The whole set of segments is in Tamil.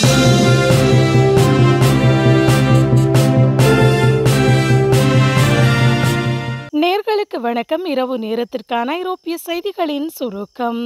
நேர்களுக்கு வணக்கம் இரவு நேரத்திற்கான ஐரோப்பிய செய்திகளின் சுருக்கம்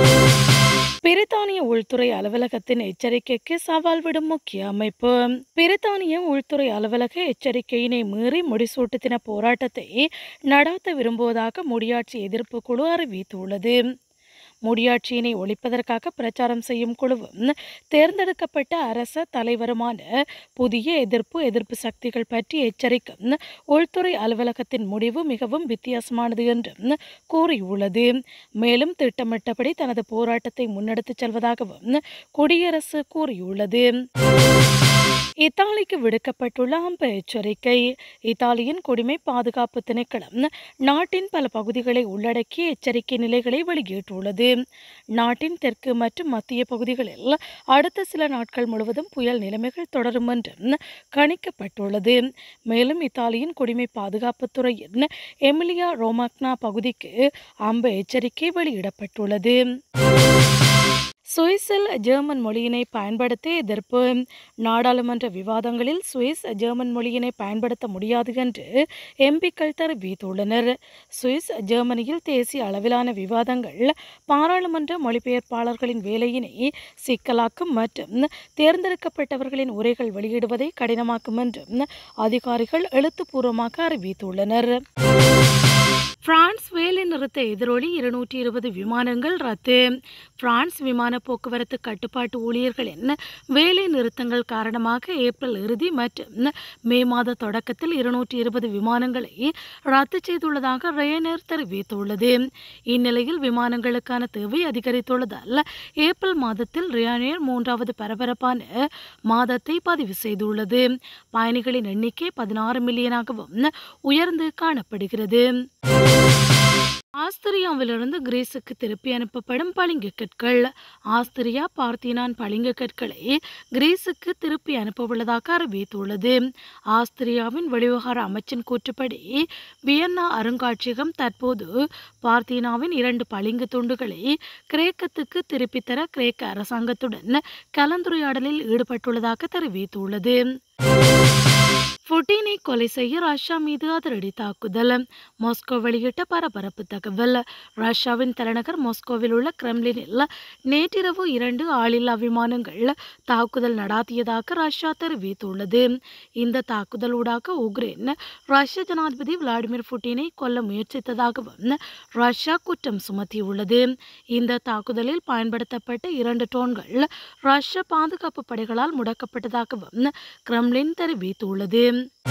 பிரித்தானிய உள்துறை அலுவலகத்தின் எச்சரிக்கைக்கு சவால் விடும் முக்கிய அமைப்பு பிரித்தானிய உள்துறை அலுவலக எச்சரிக்கையினை மீறி முடிசூட்டு தின போராட்டத்தை நடாத்த விரும்புவதாக முடியாட்சி எதிர்ப்பு குழு அறிவித்துள்ளது முடியாட்சியினை ஒழிப்பதற்காக பிரச்சாரம் செய்யும் குழுவும் தேர்ந்தெடுக்கப்பட்ட அரச தலைவருமான புதிய எதிர்ப்பு எதிர்ப்பு சக்திகள் பற்றி எச்சரிக்கும் உள்துறை அலுவலகத்தின் முடிவு மிகவும் வித்தியாசமானது என்றும் கூறியுள்ளது மேலும் திட்டமிட்டபடி தனது போராட்டத்தை முன்னெடுத்துச் செல்வதாகவும் குடியரசு கூறியுள்ளது இத்தாலிக்கு விடுக்கப்பட்டுள்ள அம்ப எச்சரிக்கை இத்தாலியின் குடிமை பாதுகாப்பு திணைக்களம் நாட்டின் பல பகுதிகளை உள்ளடக்கிய எச்சரிக்கை நிலைகளை வெளியிட்டுள்ளது நாட்டின் தெற்கு மற்றும் மத்திய பகுதிகளில் அடுத்த சில நாட்கள் முழுவதும் புயல் நிலைமைகள் தொடரும் என்றும் கணிக்கப்பட்டுள்ளது மேலும் இத்தாலியின் குடிமை பாதுகாப்புத் துறையின் எமிலியா ரோமாக்னா பகுதிக்கு அம்ப எச்சரிக்கை வெளியிடப்பட்டுள்ளது சுவிஸில் ஜெர்மன் மொழியினை பயன்படுத்த எதிர்ப்பு நாடாளுமன்ற விவாதங்களில் சுவிஸ் ஜெர்மன் மொழியினை பயன்படுத்த முடியாது என்று எம்பிக்கள் தெரிவித்துள்ளனர் சுவிஸ் ஜெர்மனியில் தேசிய அளவிலான விவாதங்கள் பாராளுமன்ற மொழிபெயர்ப்பாளர்களின் வேலையினை சிக்கலாக்கும் மற்றும் தேர்ந்தெடுக்கப்பட்டவர்களின் உரைகள் வெளியிடுவதை கடினமாக்கும் என்றும் அதிகாரிகள் எழுத்துப்பூர்வமாக அறிவித்துள்ளனர் பிரான்ஸ் வேலை நிறுத்த எதிரொலி இருநூற்றி இருபது விமானங்கள் ரத்து பிரான்ஸ் விமான போக்குவரத்து கட்டுப்பாட்டு ஊழியர்களின் வேலை நிறுத்தங்கள் காரணமாக ஏப்ரல் இறுதி மற்றும் மே மாத தொடக்கத்தில் இருநூற்றி இருபது விமானங்களை ரத்து செய்துள்ளதாக ரயனர் தெரிவித்துள்ளது இந்நிலையில் விமானங்களுக்கான தேவை அதிகரித்துள்ளதால் ஏப்ரல் மாதத்தில் ரயானேர் மூன்றாவது பரபரப்பான மாதத்தை பதிவு செய்துள்ளது பயணிகளின் எண்ணிக்கை பதினாறு மில்லியனாகவும் உயர்ந்து காணப்படுகிறது ஆஸ்திரியாவிலிருந்து கிரீஸுக்கு திருப்பி அனுப்பப்படும் பளிங்கு கற்கள் ஆஸ்திரியா பார்த்தினான் பளிங்கு கற்களை கிரீஸுக்கு திருப்பி அனுப்பவுள்ளதாக அறிவித்துள்ளது ஆஸ்திரியாவின் வெளிவிவகார அமைச்சின் கூற்றுப்படி வியன்னா அருங்காட்சியகம் தற்போது பார்த்தினாவின் இரண்டு பளிங்கு துண்டுகளை கிரேக்கத்துக்கு திருப்பித் தர கிரேக்க அரசாங்கத்துடன் கலந்துரையாடலில் ஈடுபட்டுள்ளதாக தெரிவித்துள்ளது புட்டினை கொலை செய்ய ரஷ்யா மீது அதிரடி தாக்குதல் மாஸ்கோ வெளியிட்ட பரபரப்பு தகவல் ரஷ்யாவின் தலைநகர் மாஸ்கோவில் உள்ள கிரெம்லினில் நேற்றிரவு இரண்டு ஆளில்லா விமானங்கள் தாக்குதல் நடாத்தியதாக ரஷ்யா தெரிவித்துள்ளது இந்த தாக்குதலூடாக உக்ரைன் ரஷ்ய ஜனாதிபதி விளாடிமிர் புட்டினை கொல்ல முயற்சித்ததாகவும் ரஷ்யா குற்றம் சுமத்தியுள்ளது இந்த தாக்குதலில் பயன்படுத்தப்பட்ட இரண்டு ட்ரோன்கள் ரஷ்ய பாதுகாப்பு படைகளால் முடக்கப்பட்டதாகவும் கிரெம்லின் தெரிவித்துள்ளது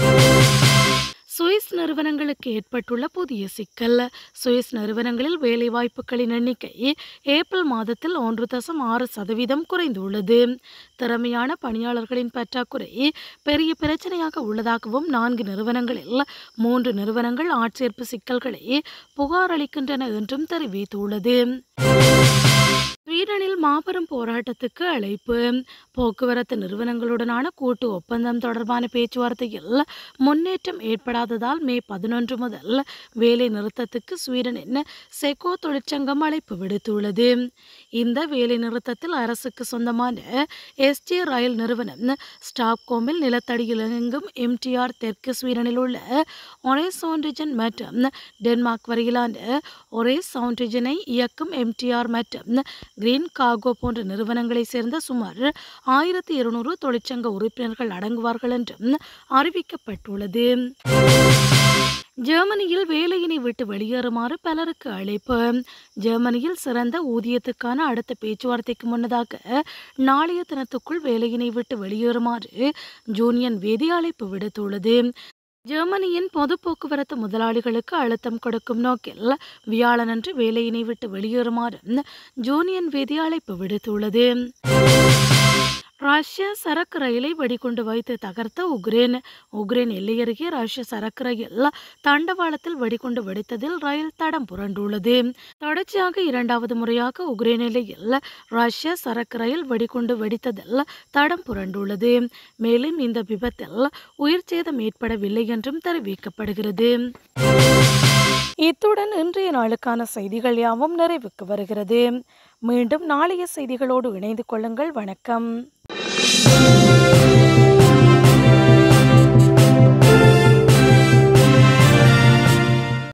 சுவிஸ் நிறுவனங்களுக்கு ஏற்பட்டுள்ள புதிய சிக்கல் சுவிஸ் நிறுவனங்களில் வேலைவாய்ப்புகளின் எண்ணிக்கை ஏப்ரல் மாதத்தில் ஒன்று தசம் ஆறு சதவீதம் குறைந்துள்ளது திறமையான பணியாளர்களின் பற்றாக்குறை பெரிய பிரச்சனையாக உள்ளதாகவும் நான்கு நிறுவனங்களில் மூன்று நிறுவனங்கள் ஆட்சேர்ப்பு சிக்கல்களை புகார் அளிக்கின்றன என்றும் தெரிவித்துள்ளது ஸ்வீடனில் மாபெரும் போராட்டத்துக்கு அழைப்பு போக்குவரத்து நிறுவனங்களுடனான கூட்டு ஒப்பந்தம் தொடர்பான பேச்சுவார்த்தையில் முன்னேற்றம் ஏற்படாததால் மே பதினொன்று முதல் வேலை நிறுத்தத்துக்கு ஸ்வீடனின் செகோ தொழிற்சங்கம் அழைப்பு விடுத்துள்ளது இந்த வேலை நிறுத்தத்தில் அரசுக்கு சொந்தமான எஸ்டி ரயில் நிறுவனம் ஸ்டாப்கோமில் நிலத்தடியில் இயங்கும் எம்டிஆர் தெற்கு ஸ்வீடனில் உள்ள ஒரே சவுண்டிஜன் மற்றும் டென்மார்க் வரையிலான ஒரே சவுண்டிஜனை இயக்கும் எம்டிஆர் மற்றும் கிரீன் காகோ போன்ற நிறுவனங்களை சேர்ந்த சுமார் ஆயிரத்தி இருநூறு தொழிற்சங்க உறுப்பினர்கள் அடங்குவார்கள் என்றும் அறிவிக்கப்பட்டுள்ளது ஜெர்மனியில் வேலையினை விட்டு வெளியேறுமாறு பலருக்கு அழைப்பு ஜெர்மனியில் சிறந்த ஊதியத்துக்கான அடுத்த பேச்சுவார்த்தைக்கு முன்னதாக நாளைய தினத்துக்குள் வேலையினை விட்டு வெளியேறுமாறு ஜூனியன் வேதி அழைப்பு விடுத்துள்ளது ஜெர்மனியின் பொது போக்குவரத்து முதலாளிகளுக்கு அழுத்தம் கொடுக்கும் நோக்கில் வியாழனன்று வேலையினை விட்டு வெளியேறுமாறு ஜூனியன் வேதி அழைப்பு விடுத்துள்ளது ரஷ்ய சரக்கு ரயிலை வெடிகுண்டு வைத்து தகர்த்த உக்ரைன் உக்ரைன் எல்லையருகே ரஷ்ய சரக்கு ரயில் தண்டவாளத்தில் வெடிகுண்டு வெடித்ததில் ரயில் தடம் புரண்டுள்ளது தொடர்ச்சியாக இரண்டாவது முறையாக உக்ரைன் எல்லையில் ரஷ்ய சரக்கு ரயில் வெடிகுண்டு வெடித்ததில் தடம் புரண்டுள்ளது மேலும் இந்த விபத்தில் உயிர் சேதம் ஏற்படவில்லை என்றும் தெரிவிக்கப்படுகிறது இத்துடன் இன்றைய நாளுக்கான செய்திகள் யாவும் நிறைவுக்கு வருகிறது மீண்டும் நாளைய செய்திகளோடு இணைந்து கொள்ளுங்கள் வணக்கம்